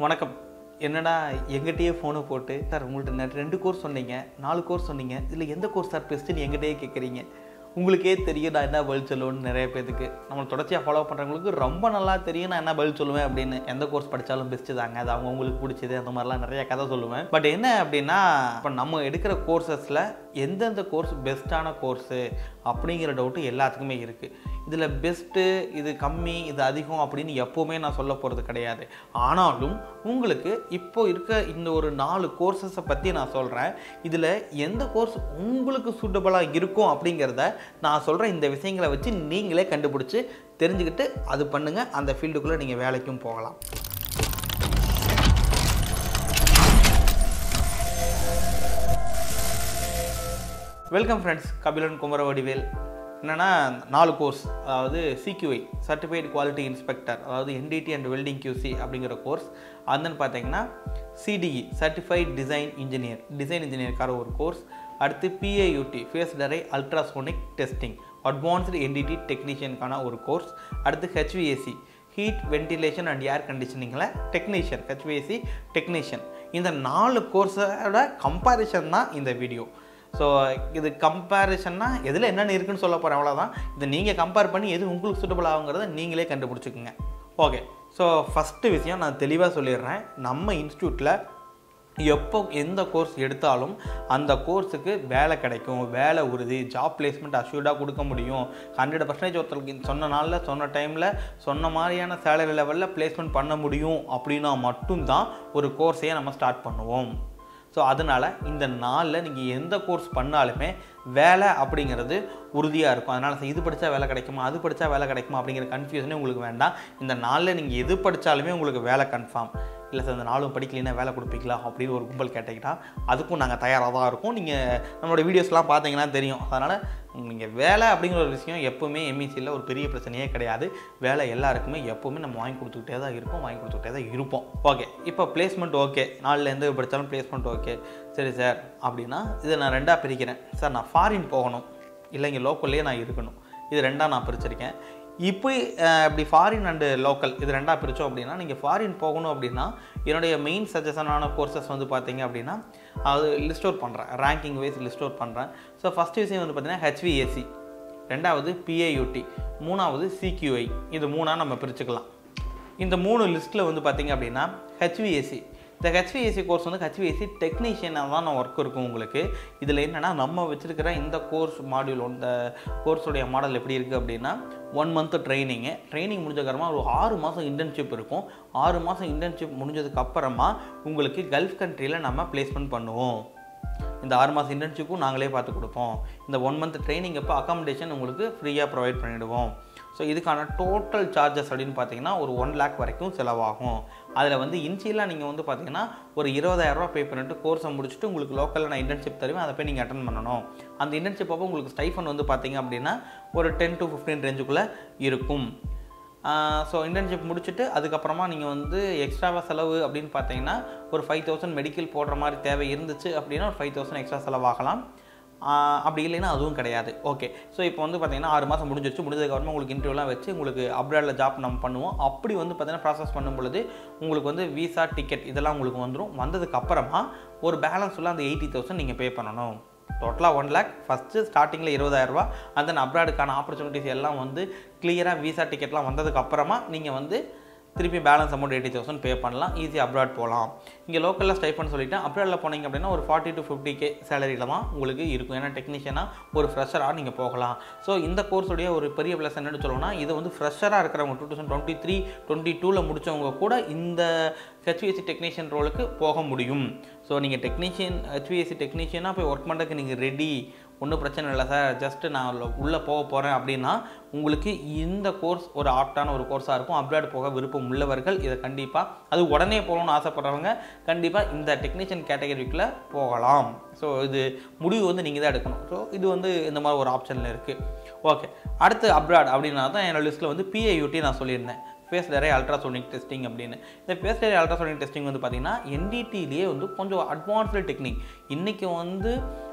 வணக்கம் என்னடா எங்கிட்டயே ஃபோனை போட்டு சார் உங்கள்ட்ட நெ- ரெண்டு கோர்ஸ் சொன்னீங்க நாலு கோர்ஸ் சொன்னீங்க இதில் எந்த கோர்ஸ் சார் பெஸ்ட்டுன்னு எங்கிட்டயே கேட்குறீங்க உங்களுக்கே தெரியும் நான் என்ன பதில் சொல்லுவேன்னு நிறைய பேத்துக்கு நம்ம தொடர்ச்சியாக ஃபாலோ பண்ணுறவங்களுக்கு ரொம்ப நல்லா தெரியும் நான் என்ன பதில் சொல்லுவேன் அப்படின்னு எந்த கோர்ஸ் படித்தாலும் பெஸ்ட்டு தாங்க அது அவங்க உங்களுக்கு பிடிச்சது அந்த மாதிரிலாம் நிறைய கதை சொல்லுவேன் பட் என்ன அப்படின்னா இப்போ நம்ம எடுக்கிற கோர்சஸில் எந்தெந்த கோர்ஸ் பெஸ்ட்டான கோர்ஸு அப்படிங்கிற டவுட்டு எல்லாத்துக்குமே இருக்குது இதில் பெஸ்ட்டு இது கம்மி இது அதிகம் அப்படின்னு எப்போவுமே நான் சொல்ல போகிறது கிடையாது ஆனாலும் உங்களுக்கு இப்போ இருக்க இந்த ஒரு நாலு கோர்சஸை பற்றி நான் சொல்கிறேன் இதில் எந்த கோர்ஸ் உங்களுக்கு சூட்டபுளாக இருக்கும் அப்படிங்கிறத நான் சொல்கிற இந்த விஷயங்களை வச்சு நீங்களே கண்டுபிடிச்சி தெரிஞ்சுக்கிட்டு அது பண்ணுங்கள் அந்த ஃபீல்டுக்குள்ளே நீங்கள் வேலைக்கும் போகலாம் வெல்கம் ஃப்ரெண்ட்ஸ் கபிலன் குமர வடிவேல் என்னென்னா நாலு கோர்ஸ் அதாவது சிக்யூஐ சர்டிஃபைடு குவாலிட்டி இன்ஸ்பெக்டர் அதாவது என்டிடி அண்ட் வெல்டிங் QC அப்படிங்கிற கோர்ஸ் அதுன்னு பார்த்தீங்கன்னா CDE certified design engineer design இன்ஜினியருக்கான ஒரு கோர்ஸ் அடுத்து PAUT phase array ultrasonic testing advanced NDT டெக்னீஷியனுக்கான ஒரு கோர்ஸ் அடுத்து HVAC heat ventilation and air கண்டிஷனிங்கில் டெக்னீஷியன் ஹெச்விஏசி டெக்னீஷியன் இந்த நாலு கோர்ஸோட கம்பாரிசன் தான் இந்த வீடியோ ஸோ இது கம்பேரிஷன்னா எதில் என்னென்ன இருக்குன்னு சொல்ல போகிறேன் அவ்வளோதான் இதை நீங்கள் கம்பேர் பண்ணி எது உங்களுக்கு சூட்டபிள் ஆகுங்கிறத நீங்களே கண்டுபிடிச்சிக்கோங்க ஓகே ஸோ ஃபஸ்ட்டு விஷயம் நான் தெளிவாக சொல்லிடுறேன் நம்ம இன்ஸ்டியூட்டில் எப்போ எந்த கோர்ஸ் எடுத்தாலும் அந்த கோர்ஸுக்கு வேலை கிடைக்கும் வேலை உறுதி ஜாப் பிளேஸ்மெண்ட் அஷ்யூர்டாக கொடுக்க முடியும் ஹண்ட்ரட் பர்சன்டேஜ் ஒருத்தருக்கு சொன்ன நாளில் சொன்ன டைமில் சொன்ன மாதிரியான சேலரி லெவலில் பிளேஸ்மெண்ட் பண்ண முடியும் அப்படின்னா மட்டும்தான் ஒரு கோர்ஸையே நம்ம ஸ்டார்ட் பண்ணுவோம் ஸோ அதனால் இந்த நாளில் நீங்கள் எந்த கோர்ஸ் பண்ணாலுமே வேலை அப்படிங்கிறது உறுதியாக இருக்கும் அதனால் இது படித்தா வேலை கிடைக்குமா அது படித்தா வேலை கிடைக்குமா அப்படிங்கிற கன்ஃபியூஷனே உங்களுக்கு வேண்டாம் இந்த நாளில் நீங்கள் எது படித்தாலுமே உங்களுக்கு வேலை கன்ஃபார்ம் இல்லை சார் இந்த நாளும் படிக்கலைன்னா வேலை கொடுப்பீங்களா அப்படின்னு ஒரு கும்பல் கேட்டிங்கன்னா அதுக்கும் நாங்கள் தயாராக தான் இருக்கோம் நீங்கள் நம்மளோட வீடியோஸ்லாம் பார்த்தீங்கன்னா தெரியும் அதனால் நீங்கள் வேலை அப்படிங்கிற ஒரு விஷயம் எப்போவுமே எம்இசியில் ஒரு பெரிய பிரச்சனையே கிடையாது வேலை எல்லாருக்குமே எப்போவுமே நம்ம வாங்கி கொடுத்துக்கிட்டே தான் இருப்போம் வாங்கி கொடுத்துக்கிட்டே தான் இருப்போம் ஓகே இப்போ பிளேஸ்மெண்ட் ஓகே நாளில் எந்த படித்தாலும் பிளேஸ்மெண்ட் ஓகே சரி சார் அப்படின்னா இதை நான் ரெண்டாக பிரிக்கிறேன் சார் நான் ஃபாரின் போகணும் இல்லை இங்கே லோக்கல்லையே நான் இருக்கணும் இது ரெண்டாக நான் பிரிச்சிருக்கேன் இப்போ அஹ், இப்படி ஃபாரின் அண்டு லோக்கல் இது ரெண்டாக பிரித்தோம் அப்படின்னா நீங்கள் ஃபாரின் போகணும் அப்படின்னா என்னுடைய மெயின் சஜஷனான கோர்சஸ் வந்து பார்த்தீங்க அப்படின்னா அது லிஸ்ட் அவுட் பண்ணுறேன் ரேங்கிங் வைஸ் லிஸ்ட் அவுட் பண்ணுறேன் ஸோ ஃபஸ்ட் விஷயம் வந்து பார்த்தீங்கன்னா ஹெச்விஏசி ரெண்டாவது பிஏயூடி மூணாவது சிக்யூஐ இது மூணாக நம்ம பிரிச்சுக்கலாம் இந்த மூணு லிஸ்ட்டில் வந்து பார்த்தீங்க அப்படின்னா ஹெச்விஏசி இந்த ஹெச்விஏசி கோர்ஸ் வந்து ஹெச்விஏசி டெக்னீஷியனாக தான் நான் ஒர்க் இருக்கும் உங்களுக்கு இதில் என்னென்னா நம்ம வச்சுருக்கிற இந்த கோர்ஸ் மாடியூல் இந்த கோர்ஸுடைய மாடல் எப்படி இருக்குது அப்படின்னா ஒன் மந்த் ட்ரைனிங்கு ட்ரைனிங் முடிஞ்சக்கப்புறமா ஒரு ஆறு மாதம் இன்டர்ன்ஷிப் இருக்கும் ஆறு மாதம் இன்டர்ன்ஷிப் முடிஞ்சதுக்கு அப்புறமா உங்களுக்கு கல்ஃப் கண்ட்ரியில் நம்ம பிளேஸ்மெண்ட் பண்ணுவோம் இந்த ஆறு மாதம் இன்டர்ன்ஷிப்பும் நாங்களே பார்த்து கொடுப்போம் இந்த ஒன் மந்த் ட்ரைனிங் அப்போ அகாமடேஷன் உங்களுக்கு ஃப்ரீயாக ப்ரொவைட் பண்ணிவிடுவோம் ஸோ இதுக்கான டோட்டல் சார்ஜஸ் அப்படின்னு பார்த்தீங்கன்னா ஒரு ஒன் லேக் வரைக்கும் செலவாகும் அதில் வந்து இன்சியலாக நீங்கள் வந்து பார்த்தீங்கன்னா ஒரு இருபதாயிரரூவா பே பண்ணிட்டு கோர்ஸை முடிச்சுட்டு உங்களுக்கு லோக்கலில் நான் இன்டர்ன்ஷிப் தருவேன் அதை போய் நீங்கள் அட்டன் பண்ணணும் அந்த இன்டர்ன்ஷிப் அப்போ உங்களுக்கு ஸ்டைஃபன் வந்து பார்த்தீங்க அப்படின்னா ஒரு டென் டு ஃபிஃப்டீன் ரேஞ்சுக்குள்ளே இருக்கும் ஸோ இன்டர்ன்ஷிப் முடிச்சுட்டு அதுக்கப்புறமா நீங்கள் வந்து எக்ஸ்ட்ராவாக செலவு அப்படின்னு பார்த்தீங்கன்னா ஒரு ஃபைவ் தௌசண்ட் மெடிக்கல் போடுற மாதிரி தேவை இருந்துச்சு அப்படின்னா ஒரு ஃபைவ் தௌசண்ட் எக்ஸ்ட்ரா செலவாகலாம் ஆஹ் அப்படி இல்லைன்னா அதுவும் கிடையாது ஓகே ஸோ இப்போ வந்து பார்த்தீங்கன்னா ஆறு மாதம் முடிஞ்சிருச்சு முடிஞ்சதுக்கப்புறமா உங்களுக்கு இன்டர்வியூலாம் வச்சு உங்களுக்கு அப்ராடில் ஜாப் நம்ம பண்ணுவோம் அப்படி வந்து பார்த்தீங்கன்னா ப்ராசஸ் பண்ணும் பொழுது உங்களுக்கு வந்து விசா டிக்கெட் இதெல்லாம் உங்களுக்கு வந்துடும் வந்ததுக்கு அப்புறமா ஒரு பேலன்ஸ் உள்ள அந்த எயிட்டி தௌசண்ட் நீங்கள் பே பண்ணணும் டோட்டலாக ஒன் லேக் ஃபஸ்ட்டு ஸ்டார்டிங்கில் இருபதாயிரரூபா அந்த தென் அப்ராடுக்கான ஆப்பர்ச்சுனிட்டிஸ் எல்லாம் வந்து கிளியராக விசா டிக்கெட்லாம் வந்ததுக்கு அப்புறமா நீங்கள் வந்து திருப்பி balance amount eighty thousand pay பண்ணலாம் ஈஸி அப்ராட் போகலாம் இங்கே லோக்கலில் ஸ்டைஃபன் சொல்லிட்டேன் அப்ராடில் போனீங்க அப்படின்னா ஒரு ஃபார்ட்டி டு ஃபிஃப்டி கே சேலரியில் தான் உங்களுக்கு இருக்கும் ஏன்னா டெக்னீஷியனாக ஒரு ஃப்ரெஷராக நீங்கள் போகலாம் ஸோ இந்த கோர்ஸுடைய ஒரு பெரிய ப்ளஸ் என்னன்னு சொல்லணும்னா இது வந்து ஃப்ரெஷராக இருக்கிறவங்க two thousand twenty three twenty டூவில் முடித்தவங்க கூட இந்த ஹெச்விஎஸ்சி டெக்னீஷியன் ரோலுக்கு போக முடியும் ஸோ நீங்கள் டெக்னீஷியன் ஹெச்விஎஸ்சி டெக்னீஷியனாக போய் ஒர்க் பண்ணுறதுக்கு நீங்கள் ரெடி ஒன்றும் பிரச்சனை இல்லை சார் ஜஸ்ட்டு நான் உள்ளே போக போகிறேன் அப்படின்னா உங்களுக்கு இந்த கோர்ஸ் ஒரு ஆப்டான ஒரு கோர்ஸாக இருக்கும் அப்ராட் போக விருப்பம் உள்ளவர்கள் இதை கண்டிப்பாக அது உடனே போகணும்னு ஆசைப்படுறவங்க கண்டிப்பாக இந்த டெக்னீஷியன் கேட்டகரிக்குள்ளே போகலாம் ஸோ இது முடிவு வந்து நீங்கள் தான் எடுக்கணும் ஸோ இது வந்து இந்த மாதிரி ஒரு ஆப்ஷனில் இருக்குது ஓகே அடுத்து அப்ராட் அப்படின்னா தான் என்னோட லிஸ்ட்டில் வந்து பிஏயூடி நான் சொல்லியிருந்தேன் ஃபேஸ் டேரே அல்ட்ராசோனிக் டெஸ்டிங் அப்படின்னு இந்த ஃபேஸ் டேரே அல்ட்ராசோனிக் டெஸ்டிங் வந்து பார்த்தீங்கன்னா என்டிடிலேயே வந்து கொஞ்சம் அட்வான்ஸ்டு டெக்னிக் இன்றைக்கி வந்து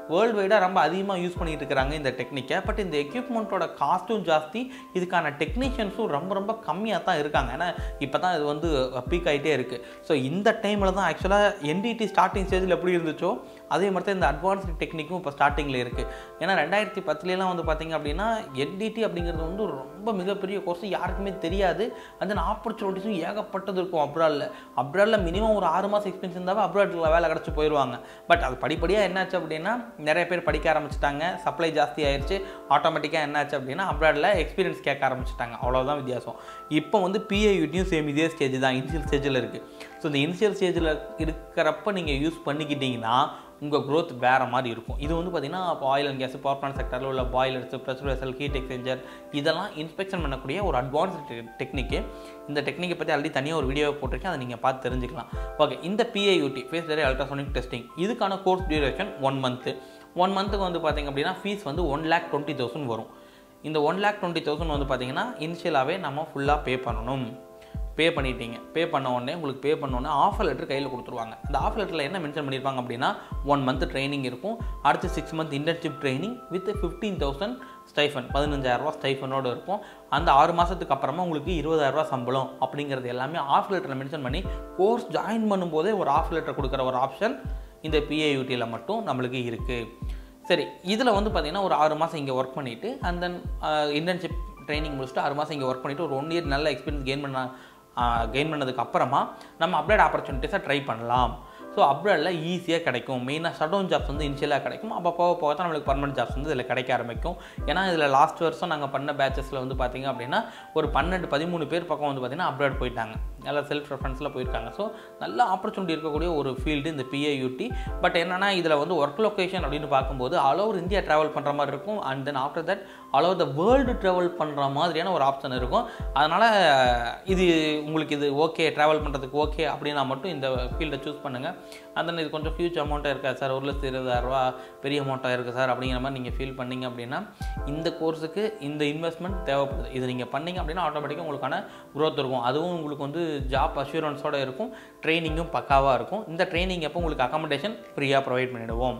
வேர்ல்டு வைடாக ரொம்ப அதிகமாக யூஸ் பண்ணிட்டு இருக்கிறாங்க இந்த டெக்னிக்கை பட் இந்த எக்யூப்மெண்ட்டோட காஸ்ட்டும் ஜாஸ்தி இதுக்கான டெக்னீஷியன்ஸும் ரொம்ப ரொம்ப கம்மியாக தான் இருக்காங்க ஏன்னா இப்போ தான் இது வந்து பீக் ஆகிட்டே இருக்குது ஸோ இந்த டைமில் தான் ஆக்சுவலாக என்டிடி ஸ்டார்டிங் ஸ்டேஜில் எப்படி இருந்துச்சோ அதே மாதிரி தான் இந்த அட்வான்ஸ்டு டெக்னிக்கும் இப்போ ஸ்டார்டிங்கில் இருக்குது ஏன்னா ரெண்டாயிரத்தி பத்துலலாம் வந்து பார்த்தீங்க அப்படின்னா என்டிடி அப்படிங்கிறது வந்து ரொம்ப மிகப்பெரிய கோர்ஸ் யாருக்குமே தெரியாது அந்த ஆப்பர்ச்சுனிட்டிஸும் ஏகப்பட்டது இருக்கும் அப்ராடில் அப்ராடில் மினிமம் ஒரு ஆறு மாதம் எக்ஸ்பீரியன்ஸ் இருந்தாவே அப்ராடில் வேலை கிடச்சி போயிடுவாங்க பட் அது படிப்படியாக என்னாச்சு அப்படின்னா நிறைய பேர் படிக்க ஆரம்பிச்சிட்டாங்க சப்ளை ஜாஸ்தி ஆயிடுச்சு ஆட்டோமேட்டிக்காக என்னாச்சு அப்படின்னா அப்ராடில் எக்ஸ்பீரியன்ஸ் கேட்க ஆரம்பிச்சிட்டாங்க அவ்வளோதான் வித்தியாசம் இப்போ வந்து பிஏயூட்டியும் சேம் இதே ஸ்டேஜ் தான் இனிஷியல் ஸ்டேஜில் இருக்குது ஸோ இந்த இனிஷியல் ஸ்டேஜில் இருக்கிறப்ப நீங்கள் யூஸ் பண்ணிக்கிட்டீங்கன்னா உங்கள் growth வேறு மாதிரி இருக்கும் இது வந்து பார்த்திங்கன்னா இப்போ oil and gas power plant செக்டரில் உள்ள boilers pressure vessel heat exchanger இதெல்லாம் இன்ஸ்பெக்ஷன் பண்ணக்கூடிய ஒரு அட்வான்ஸ்டு டெக்னிக்கு இந்த டெக்னிக்கை பற்றி ஆல்ரெடி தனியாக ஒரு வீடியோ போட்டிருக்கேன் அதை நீங்கள் பார்த்து தெரிஞ்சுக்கலாம் ஓகே இந்த PAUT phase array ultrasonic testing இதுக்கான course duration one month one மந்த்துக்கு வந்து பார்த்திங்க அப்படின்னா ஃபீஸ் வந்து ஒன் லேக் டுவெண்ட்டி தௌசண்ட் வரும் இந்த ஒன் லேக் டுவெண்ட்டி தௌசண்ட் வந்து பார்த்தீங்கன்னா இனிஷியலாகவே நம்ம ஃபுல்லாக பே பண்ணணும் பே பண்ணிட்டீங்க பே பண்ண உடனே உங்களுக்கு பே பண்ண உடனே ஆஃபர் லெட்டர் கையில் கொடுத்துருவாங்க அந்த ஆஃபர் லெட்டரில் என்ன மென்ஷன் பண்ணியிருப்பாங்க அப்படின்னா ஒன் மந்த் ட்ரைனிங் இருக்கும் அடுத்து six month internship training with fifteen thousand stipend பதினஞ்சாயிரரூபா ஸ்டைஃபனோடு இருக்கும் அந்த ஆறு மாதத்துக்கு அப்புறமா உங்களுக்கு இருபதாயிரரூபா சம்பளம் அப்படிங்கிறது எல்லாமே ஆஃபர் லெட்டரில் மென்ஷன் பண்ணி கோர்ஸ் ஜாயின் பண்ணும்போதே ஒரு ஆஃபர் லெட்டர் கொடுக்குற ஒரு ஆப்ஷன் இந்த பிஏயூடியில் மட்டும் நம்மளுக்கு இருக்குது சரி இதில் வந்து பார்த்தீங்கன்னா ஒரு ஆறு மாதம் இங்கே ஒர்க் பண்ணிவிட்டு அண்ட் தென் இன்டர்ன்ஷிப் ட்ரைனிங் முடிச்சுட்டு ஆறு மாதம் இங்கே ஒர்க் பண்ணிவிட்டு ஒரு ஒன் இயர் நல்ல எக்ஸ்பீரியன்ஸ் கெயின் பண்ண கெயின் பண்ணதுக்கு அப்புறமா நம்ம அப்டேட் ஆப்பர்ச்சுனிட்டிஸை ட்ரை பண்ணலாம் ஸோ அப்ராடில் ஈஸியாக கிடைக்கும் மெயினாக ஷட்டவுன் ஜாப்ஸ் வந்து இனிஷியலாக கிடைக்கும் அப்போ போக போக தான் நம்மளுக்கு பர்மனெண்ட் ஜாப்ஸ் வந்து இதில் கிடைக்க ஆரம்பிக்கும் ஏன்னா இதில் லாஸ்ட் வருஷம் நாங்கள் பண்ண பேச்சஸில் வந்து பார்த்திங்க அப்படின்னா ஒரு பன்னெண்டு பதிமூணு பேர் பக்கம் வந்து பார்த்திங்கன்னா அப்ராட் போயிட்டாங்க நல்லா செல்ஃப் ரெஃபரன்ஸில் போயிருக்காங்க ஸோ நல்ல ஆப்பர்ச்சுனிட்டி இருக்கக்கூடிய ஒரு ஃபீல்டு இந்த பிஏயூடி பட் என்னென்னா இதில் வந்து ஒர்க் லொக்கேஷன் அப்படின்னு பார்க்கும்போது ஆல் ஓவர் இந்தியா ட்ராவல் பண்ணுற மாதிரி இருக்கும் and then after that all over the world travel பண்ணுற மாதிரியான ஒரு ஆப்ஷன் இருக்கும் அதனால் இது உங்களுக்கு இது ஓகே ட்ராவல் பண்ணுறதுக்கு ஓகே அப்படின்னா மட்டும் இந்த ஃபீல்டை சூஸ் பண்ணுங்கள் and then இது கொஞ்சம் ஃபியூச் அமௌண்ட்டாக இருக்கா சார் ஒரு லட்சத்து இருபதாயிரரூவா பெரிய அமௌண்ட்டாக இருக்குது சார் அப்படிங்கிற மாதிரி நீங்கள் ஃபீல் பண்ணீங்க அப்படின்னா இந்த கோர்ஸுக்கு இந்த இன்வெஸ்ட்மெண்ட் தேவைப்படுது இது நீங்கள் பண்ணீங்க அப்படின்னா ஆட்டோமேட்டிக்காக உங்களுக்கான growth இருக்கும் அதுவும் உங்களுக்கு வந்து ஜாப் அஷூரன்ஸோட இருக்கும் ட்ரைனிங்கும் பக்காவாக இருக்கும் இந்த ட்ரைனிங் அப்போ உங்களுக்கு அகாமடேஷன் ஃப்ரீயாக ப்ரொவைட் பண்ணிவிடுவோம்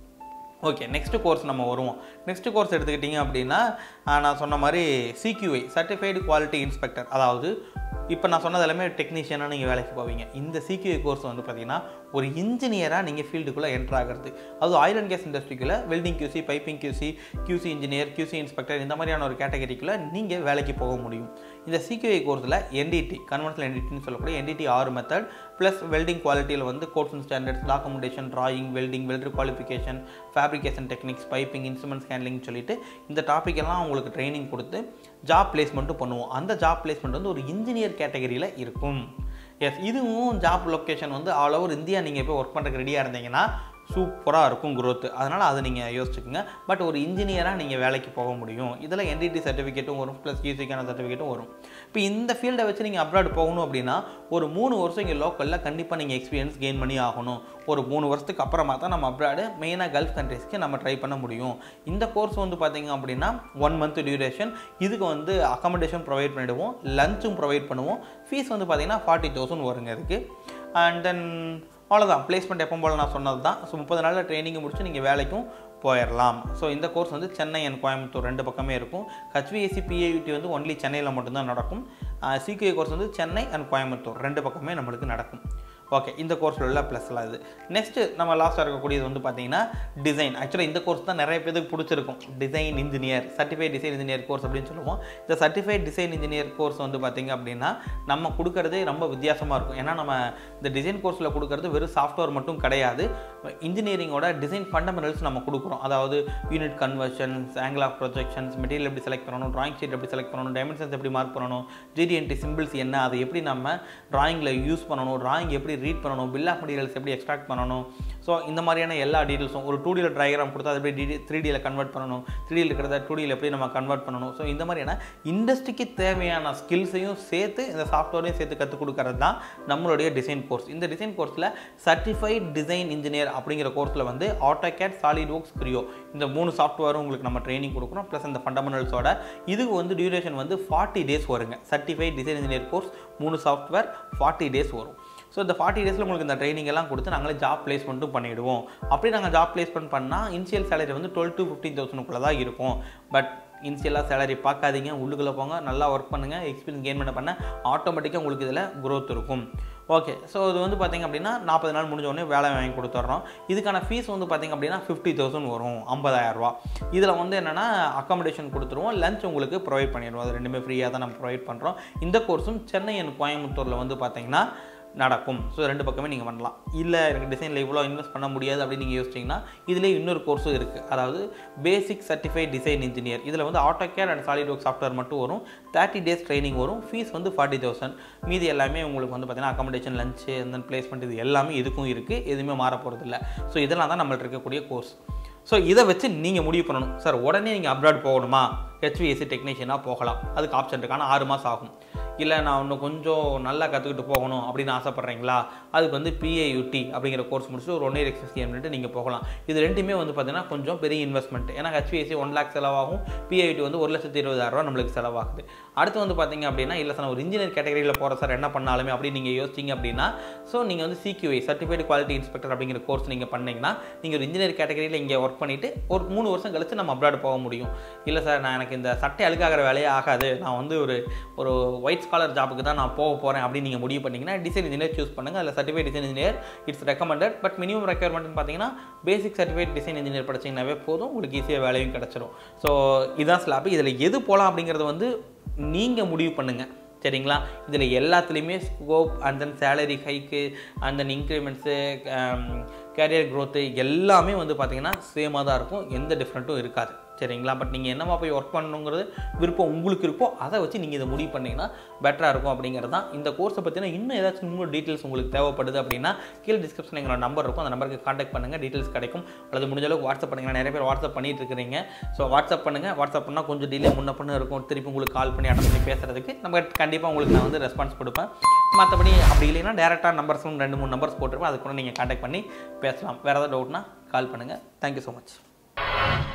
ஓகே நெக்ஸ்ட் கோர்ஸ் நம்ம வருவோம் நெக்ஸ்ட் கோர்ஸ் எடுத்துக்கிட்டிங்க அப்படின்னா ஆஹ், நான் சொன்ன மாதிரி சிக்யூஐ சர்டிஃபைடு குவாலிட்டி இன்ஸ்பெக்டர் அதாவது இப்போ நான் சொன்னது எல்லாமே டெக்னீஷியனாக நீங்கள் வேலைக்கு போவீங்க இந்த சிக்யூஐ கோர்ஸ் வந்து பார்த்தீங்கன்னா ஒரு இன்ஜினியராக நீங்கள் ஃபீல்டுக்குள்ளே என்ட்ரு ஆகிறது அது ஆயில் அண்ட் கேஸ் இண்டஸ்ட்ரிக்குள்ளே welding QC piping QC QC engineer QC inspector இந்த மாதிரியான ஒரு கேட்டகரிக்குள்ளே நீங்கள் வேலைக்கு போக முடியும் இந்த சிக்யூஐ கோர்ஸில் என்டிடி கன்வென்ஷனல் என்டிடின்னு சொல்லக்கூடிய என்டிடி ஆறு மெத்தட் ப்ளஸ் வெல்டிங் குவாலிட்டியில் வந்து codes and standards documentation drawing welding welder qualification fabrication techniques piping instruments handling சொல்லிட்டு இந்த டாபிக் எல்லாம் உங்களுக்கு ட்ரைனிங் கொடுத்து ஜாப் பிளேஸ்மெண்ட்டும் பண்ணுவோம் அந்த ஜாப் பிளேஸ்மெண்ட் வந்து ஒரு இன்ஜினியர் கேட்டகரியில் இருக்கும் எஸ் இதுவும் ஜாப் லொக்கேஷன் வந்து ஆல் ஓவர் இந்தியா நீங்கள் போய் ஒர்க் பண்ணுறதுக்கு ரெடியாக இருந்தீங்கன்னா சூப்பராக இருக்கும் growth அதனால் அதை நீங்கள் யோசிச்சுக்கோங்க பட் ஒரு இன்ஜினியராக நீங்கள் வேலைக்கு போக முடியும் இதில் என்டிடி சர்டிஃபிகேட்டும் வரும் ப்ளஸ் யூசிக்கான சர்டிஃபிகேட்டும் வரும் இப்போ இந்த ஃபீல்டை வச்சு நீங்கள் அப்ராட் போகணும் அப்படின்னா ஒரு மூணு வருஷம் இங்கே லோக்கலில் கண்டிப்பாக நீங்கள் எக்ஸ்பீரியன்ஸ் கெயின் பண்ணி ஆகணும் ஒரு மூணு வருஷத்துக்கு அப்புறமா தான் நம்ம அப்ராடு மெயினாக கல்ஃப் கண்ட்ரீஸ்க்கு நம்ம ட்ரை பண்ண முடியும் இந்த கோர்ஸ் வந்து பார்த்தீங்க அப்படின்னா ஒன் மந்த் டியூரேஷன் இதுக்கு வந்து அகாமடேஷன் ப்ரொவைட் பண்ணிடுவோம் லஞ்சும் ப்ரொவைட் பண்ணுவோம் ஃபீஸ் வந்து பார்த்தீங்கன்னா ஃபார்ட்டி தௌசண்ட் வருங்க இதுக்கு அண்ட் தென் அவ்வளோதான் பிளேஸ்மெண்ட் எப்போ போல் நான் சொன்னது தான் ஸோ முப்பது நாளில் ட்ரைனிங்கை முடிச்சு நீங்கள் வேலைக்கும் போயிடலாம் ஸோ இந்த கோர்ஸ் வந்து சென்னை அண்ட் கோயம்புத்தூர் ரெண்டு பக்கமே இருக்கும் ஹச்விஎஸ்சி பிஏயூடி வந்து ஒன்லி சென்னையில் மட்டும்தான் நடக்கும் சிகிஏ கோர்ஸ் வந்து சென்னை அண்ட் கோயம்புத்தூர் ரெண்டு பக்கமே நம்மளுக்கு நடக்கும் ஓகே இந்த கோர்ஸில் உள்ள ப்ளஸ்லாம் இது நெக்ஸ்ட்டு நம்ம லாஸ்ட்டாக இருக்கக்கூடியது வந்து பார்த்தீங்கன்னா டிசைன் ஆக்சுவலாக இந்த கோர்ஸ் தான் நிறைய பேருக்கு பிடிச்சிருக்கும் design engineer certified design engineer course அப்படின்னு சொல்லுவோம் இந்த சர்டிஃபைட் டிசைன் இன்ஜினியர் கோர்ஸ் வந்து பார்த்தீங்க அப்படின்னா நம்ம கொடுக்கறதே ரொம்ப வித்தியாசமாக இருக்கும் ஏன்னா நம்ம இந்த டிசைன் கோர்ஸில் கொடுக்கறது வெறும் சாஃப்ட்வேர் மட்டும் கிடையாது இன்ஜினியரிங்கோட டிசைன் ஃபண்டமெண்டல்ஸ் நம்ம கொடுக்குறோம் அதாவது unit conversions angle of projections material எப்படி செலக்ட் பண்ணணும் ட்ராயிங் ஷீட் எப்படி செலக்ட் பண்ணணும் டைமென்ஷன்ஸ் எப்படி மார்க் பண்ணணும் ஜிடிஎன்டி சிம்பிள்ஸ் என்ன அதை எப்படி நம்ம ட்ராயிங்கில் யூஸ் பண்ணணும் ட்ராயிங் எப்படி ரீட் பண்ணணும் பில் ஆஃப் மெட்டீரியல்ஸ் எப்படி எக்ஸ்ட்ராக்ட் பண்ணணும் ஸோ இந்த மாதிரியான எல்லா டீட்டெயில்ஸும் ஒரு டூ டியில் டயக்ராம் கொடுத்தா அதை எப்படி டி த்ரீ டியில் கன்வெர்ட் பண்ணணும் த்ரீ டியில் இருக்கிறத டூ டியில் எப்படி நம்ம கன்வெர்ட் பண்ணணும் ஸோ இந்த மாதிரியான இண்டஸ்ட்ரிக்கு தேவையான ஸ்கில்ஸையும் சேர்த்து இந்த சாஃப்ட்வேரையும் சேர்த்து கற்றுக் கொடுக்கறது தான் நம்மளுடைய டிசைன் கோர்ஸ் இந்த டிசைன் கோர்ஸில் சர்டிஃபைட் டிசைன் இன்ஜினியர் அப்படிங்கிற கோர்ஸில் வந்து ஆட்டோகேட் சாலிட் ஒர்க்ஸ் கிரியோ இந்த மூணு சாஃப்ட்வேரும் உங்களுக்கு நம்ம ட்ரைனிங் கொடுக்குறோம் ப்ளஸ் இந்த ஃபண்டமெண்டல்ஸோட இதுக்கு வந்து டியூரேஷன் வந்து ஃபார்ட்டி டேஸ் வருங்க சர்டிஃபைட் டிசைன் இன்ஜினியர் கோர்ஸ் மூணு சாஃப்ட்வேர் ஃபார்ட்டி டேஸ் வரும் ஸோ இந்த ஃபார்ட்டி டேஸில் உங்களுக்கு இந்த ட்ரைனிங் எல்லாம் கொடுத்து நாங்களே ஜாப் பிளேஸ்மெண்ட்டும் பண்ணிவிடுவோம் அப்படி நாங்கள் ஜாப் பிளேஸ்மெண்ட் பண்ணால் இனிஷியல் சேலரி வந்து டுவெல் டு ஃபிஃப்டீன் தௌசண்ட்குள்ளே தான் இருக்கும் பட் இனிஷியலாக சேலரி பார்க்காதீங்க உள்ளுக்குள்ளே போங்க நல்லா ஒர்க் பண்ணுங்கள் எக்ஸ்பீரியன்ஸ் கெயின் பண்ண பண்ண ஆட்டோமேட்டிக்காக உங்களுக்கு இதில் growth இருக்கும் ஓகே ஸோ இது வந்து பார்த்திங்க அப்படின்னா நாற்பது நாள் முடிஞ்ச உடனே வேலை வாங்கி கொடுத்துட்றோம் இதுக்கான ஃபீஸ் வந்து பார்த்திங்க அப்படின்னா ஃபிஃப்டி தௌசண்ட் வரும் 50000 ரூபா இதில் வந்து என்னென்னா அக்காமடேஷன் கொடுத்துருவோம் லஞ்ச் உங்களுக்கு ப்ரொவைட் பண்ணிடுவோம் அது ரெண்டுமே ஃப்ரீயாக தான் நம்ம ப்ரொவைட் பண்ணுறோம் இந்த கோர்ஸும் சென்னை அண்ட் கோயம்புத்தூரில் வந்து பார்த்திங்கன்னா நடக்கும் ஸோ ரெண்டு பக்கமே நீங்கள் பண்ணலாம் இல்லை எனக்கு டிசைனில் இவ்வளோ இன்வெஸ்ட் பண்ண முடியாது அப்படின்னு நீங்கள் யோசிச்சிங்கன்னா இதிலே இன்னொரு கோர்ஸும் இருக்குது அதாவது பேசிக் சர்டிஃபைட் டிசைன் இன்ஜினியர் இதில் வந்து AutoCAD and solid work software மட்டும் வரும் தேர்ட்டி டேஸ் ட்ரைனிங் வரும் ஃபீஸ் வந்து ஃபார்ட்டி தௌசண்ட் மீதி எல்லாமே உங்களுக்கு வந்து பார்த்தீங்கன்னா அக்காமடேஷன் லஞ்சு அந்த பிளேஸ்மெண்ட் இது எல்லாமே இதுக்கும் இருக்குது எதுவுமே மாற போகிறதில்ல ஸோ இதெல்லாம் தான் நம்மள்ட்ட இருக்கக்கூடிய கோர்ஸ் ஸோ இதை வச்சு நீங்கள் முடிவு பண்ணணும் சார் உடனே நீங்கள் அப்ராட் போகணுமா ஹெச்விஎஸ்சி டெக்னீஷியனாக போகலாம் அதுக்கு ஆப்ஷன் இருக்கு ஆனால் ஆறு மாதம் ஆகும் இல்லை நான் இன்னும் கொஞ்சம் நல்லா கற்றுக்கிட்டு போகணும் அப்படின்னு ஆசைப்பட்றீங்களா அதுக்கு வந்து பிஏயுடி அப்படிங்கிற கோர்ஸ் முடிச்சுட்டு ஒரு ஒன் இயர் எக்ஸ்பீரியன்ஸ் நீங்கள் போகலாம் இது ரெண்டுமே வந்து பார்த்தீங்கன்னா கொஞ்சம் பெரிய இன்வெஸ்ட்மெண்ட் ஏன்னா ஹெச்பிஎஸ்சி ஒன் லேக் செலவாகும் பிஏயுடி வந்து ஒரு லட்சத்தி இருபதாயிரரூவா நம்மளுக்கு செலவாகுது அடுத்து வந்து பார்த்தீங்க அப்படின்னா இல்லை சார் நான் ஒரு இன்ஜினியர் கேட்டகரியில் போகிற சார் என்ன பண்ணாலுமே அப்படின்னு நீங்கள் யோசிச்சிங்க அப்படின்னா ஸோ நீங்கள் வந்து சிக்யூஐ சர்டிஃபைடு குவாலிட்டி இன்ஸ்பெக்டர் அப்படிங்கிற கோர்ஸ் நீங்கள் பண்ணீங்கன்னா நீங்கள் ஒரு இன்ஜினியர் கேட்டகரியில் இங்கே ஒர்க் பண்ணிவிட்டு ஒரு மூணு வருஷம் கழிச்சு நம்ம அப்ராட் போக முடியும் இல்லை சார் நான் எனக்கு இந்த சட்டை அழுக்காகிற வேலையே ஆகாது நான் வந்து ஒரு ஒரு ஒயிட் ஸ்காலர் ஜாபுக்கு தான் நான் போக போகிறேன் அப்படின்னு நீங்கள் முடிவு பண்ணிங்கன்னா டிசைன் இன்ஜினியர் சூஸ் பண்ணுங்கள் அதில் certified design engineer it's recommended but minimum requirement பார்த்தீங்கன்னா பேசிக் சர்டிஃபைட் டிசைன் இன்ஜினியர் படிச்சிங்கனாவே போதும் உங்களுக்கு ஈஸியாக வேலையும் கிடச்சிரும் ஸோ இதுதான் ஸ்லாப் இதில் எது போகலாம் அப்படிங்கிறது வந்து நீங்கள் முடிவு பண்ணுங்கள் சரிங்களா இதில் எல்லாத்துலேயுமே ஸ்கோப் அண்ட் தென் சேலரி ஹைக்கு and then increments career growth எல்லாமே வந்து பார்த்திங்கன்னா சேமாக தான் இருக்கும் எந்த டிஃப்ரெண்ட்டும் இருக்காது சரிங்களா பட் நீங்கள் என்னமா போய் ஒர்க் பண்ணணுங்கிறது விருப்பம் உங்களுக்கு இருக்கோ அதை வச்சு நீங்கள் இதை முடிவு பண்ணிங்கன்னா பெட்டராக இருக்கும் அப்படிங்கிறது தான் இந்த கோர்ஸை பற்றின இன்னும் ஏதாச்சும் இன்னும் டீட்டெயில்ஸ் உங்களுக்கு தேவைப்படுது அப்படின்னா கீழே டிஸ்கிரிப்ஷன் எங்களோட நம்பர் இருக்கும் அந்த நம்பருக்கு காண்டாக்ட் பண்ணுங்கள் டீட்டெயில்ஸ் கிடைக்கும் அல்லது முடிஞ்ச அளவுக்கு வாட்ஸ்அப் பண்ணுங்கள் நிறைய பேர் வாட்ஸ்அப் பண்ணிட்டு இருக்கிறீங்க ஸோ வாட்ஸ்அப் பண்ணுங்கள் வாட்ஸ்அப் பண்ணால் கொஞ்சம் டிலே முன்ன பண்ண இருக்கும் திருப்பி உங்களுக்கு கால் பண்ணி அட்டன் பண்ணி பேசுறதுக்கு நம்ம கண்டிப்பாக உங்களுக்கு நான் வந்து ரெஸ்பான்ஸ் கொடுப்பேன் மற்றபடி அப்படி இல்லைன்னா டேரெக்டாக நம்பர்ஸும் ரெண்டு மூணு நம்பர்ஸ் போட்டிருப்பேன் அது கூட நீங்கள் காண்டாக்ட் பண்ணி பேசலாம் வேறு ஏதாவது டவுட்னா கால் பண்ணுங்கள் தேங்க்யூ ஸோ மச்